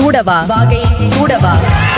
சூடவா வாகை சூடவா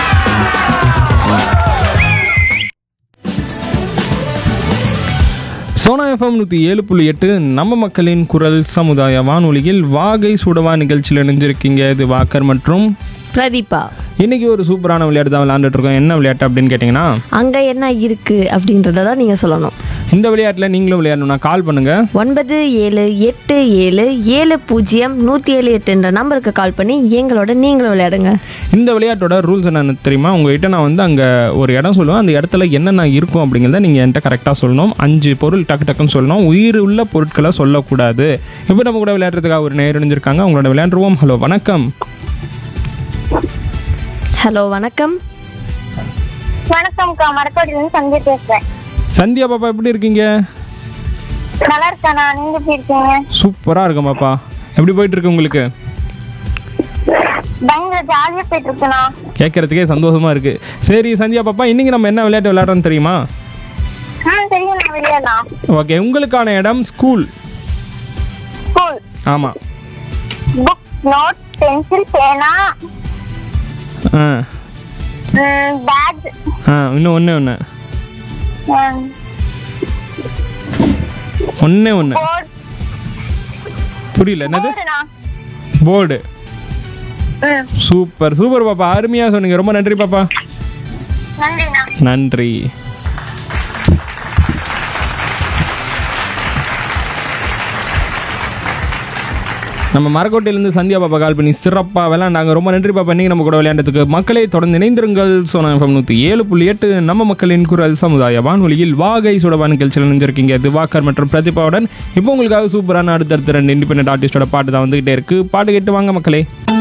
சோனா எஃப்எம் நூற்றி ஏழு புள்ளி எட்டு நம்ம மக்களின் குரல் சமுதாய வானொலியில் வாகை சுடவா நிகழ்ச்சியில் இணைஞ்சிருக்கீங்க இது வாக்கர் மற்றும் பிரதீபா இன்னைக்கு ஒரு சூப்பரான விளையாட்டு தான் விளையாண்டுட்டு இருக்கோம் என்ன விளையாட்டு அப்படின்னு கேட்டிங்கன்னா அங்க என்ன இருக்கு அப்படின்றத தான் நீங்க சொல்லணும் இந்த விளையாட்டில் நீங்களும் விளையாடணும்னா கால் பண்ணுங்க ஒன்பது ஏழு எட்டு ஏழு ஏழு பூஜ்ஜியம் நூற்றி ஏழு எட்டுன்ற நம்பருக்கு கால் பண்ணி எங்களோட நீங்களும் விளையாடுங்க இந்த விளையாட்டோட ரூல்ஸ் என்னன்னு தெரியுமா உங்ககிட்ட நான் வந்து அங்கே ஒரு இடம் சொல்லுவேன் அந்த இடத்துல என்னென்ன இருக்கும் அப்படிங்கிறத நீங்கள் என்கிட்ட கரெக்டாக சொல்லணும் அஞ்சு பொருள் டக்கு டக்குன்னு சொல்லணும் உயிர் உள்ள பொருட்களை சொல்லக்கூடாது இப்போ நம்ம கூட விளையாடுறதுக்காக ஒரு நேர் இணைஞ்சிருக்காங்க அவங்களோட விளையாண்டுருவோம் ஹலோ வணக்கம் ஹலோ வணக்கம் வணக்கம்க்கா மரக்கோட்டிலிருந்து சந்தியா பேசுறேன் சந்தியா பாப்பா எப்படி இருக்கீங்க நல்லா இருக்காண்ணா நீங்க எப்படி இருக்கீங்க சூப்பராக இருக்கும் பாப்பா எப்படி போயிட்டு இருக்கு உங்களுக்கு பயங்கர ஜாலியா போயிட்டு இருக்குண்ணா கேட்கறதுக்கே சந்தோஷமா இருக்கு சரி சந்தியா பாப்பா இன்னைக்கு நம்ம என்ன விளையாட்டு விளையாடுறோம் தெரியுமா ஆ தெரியும் நான் விளையாடலாம் ஓகே உங்களுக்கான இடம் ஸ்கூல் ஸ்கூல் ஆமாம் புக் நோட் பென்சில் பேனா ஆ பேக் ஆ இன்னும் ஒன்று ஒன்று ஒன்றே ஒன்று போர்ட் புரியல என்னது போர்டுண்ணா போர்டு ம் சூப்பர் சூப்பர் பாப்பா அருமையாக சொன்னீங்க ரொம்ப நன்றி பாப்பா நன்றிண்ணா நன்றி நம்ம மரக்கோட்டையிலேருந்து சந்தியா பாப்பா கால் பண்ணி சிறப்பாக விளையாண்டாங்க ரொம்ப நன்றி பாப்பா நீங்கள் நம்ம கூட விளையாண்டதுக்கு மக்களை தொடர்ந்து இணைந்திருங்கள் சோனா எஃப்எம் நூற்றி ஏழு புள்ளி எட்டு நம்ம மக்களின் குரல் சமுதாய வானொலியில் வாகை சுடவா நிகழ்ச்சியில் நினைஞ்சிருக்கீங்க திவாகர் மற்றும் பிரதிபாவுடன் இப்போ உங்களுக்காக சூப்பரான அடுத்தடுத்த ரெண்டு இண்டிபெண்டன்ட் ஆர்டிஸ்டோட பாட்டு தான் வந்துகிட்டே இருக்கு பாட்டு கேட்டு வாங்க மக்களே